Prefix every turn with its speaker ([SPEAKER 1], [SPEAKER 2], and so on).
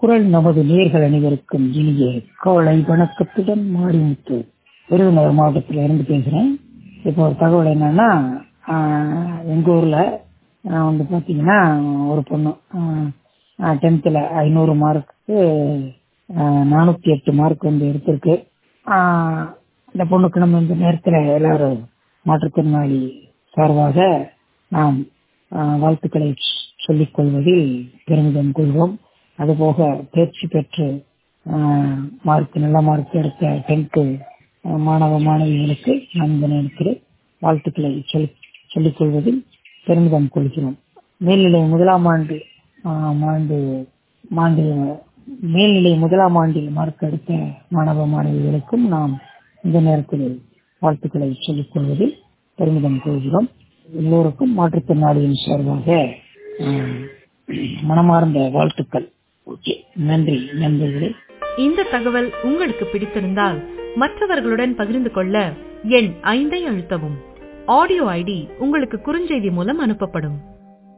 [SPEAKER 1] குரல் நமது நேர்கள் அனைவருக்கும் இனிய காலை வணக்கத்துடன் மாரிமுத்து விருதுநகர் மாவட்டத்தில் இருந்து பேசுகிறேன் இப்போ ஒரு தகவல் என்னன்னா ஆஹ், எங்க ஊர்ல ஆஹ், வந்து பாத்தீங்கன்னா ஒரு பொண்ணு டென்த்தில் ஐநூறு மார்க்கு நானூற்றி எட்டு மார்க் வந்து எடுத்திருக்கு ஆஹ், இந்த பொண்ணுக்கு நம்ம இந்த நேரத்தில் எல்லாரும் மாற்றுத்திறனாளி சார்பாக நாம் ஆஹ், வாழ்த்துக்களை சொல்லிக் கொள்வதில் பெருமிதம் கொள்வோம் அதுபோக தேர்ச்சி பெற்று ஆஹ், மார்க் நல்ல மார்க் எடுத்த டென்த்து மாணவ மாணவிகளுக்கு நாம் இந்த நேரத்தில் வாழ்த்துக்களை சொல்லி சொல்லிக் கொள்வதில் பெருமிதம் கொள்கிறோம் மேல்நிலை முதலாம் ஆண்டு ஆஹ், ஆண்டு ஆண்டு மேல்நிலை முதலாம் ஆண்டில் மார்க் எடுத்த மாணவ மாணவிகளுக்கும் நாம் இந்த நேரத்தில் வாழ்த்துக்களை சொல்லிக் கொள்வதில் பெருமிதம் கொள்கிறோம் எல்லோருக்கும் மாற்றுத்திறனாளியின் சார்பாக ஆஹ், மனமார்ந்த வாழ்த்துக்கள் ஓகே நன்றி நண்பர்களே
[SPEAKER 2] இந்த தகவல் உங்களுக்கு பிடித்திருந்தால் மற்றவர்களுடன் பகிர்ந்து கொள்ள எண் ஐந்தை அழுத்தவும் ஆடியோ ஐடி உங்களுக்கு குறுஞ்செய்தி மூலம் அனுப்பப்படும்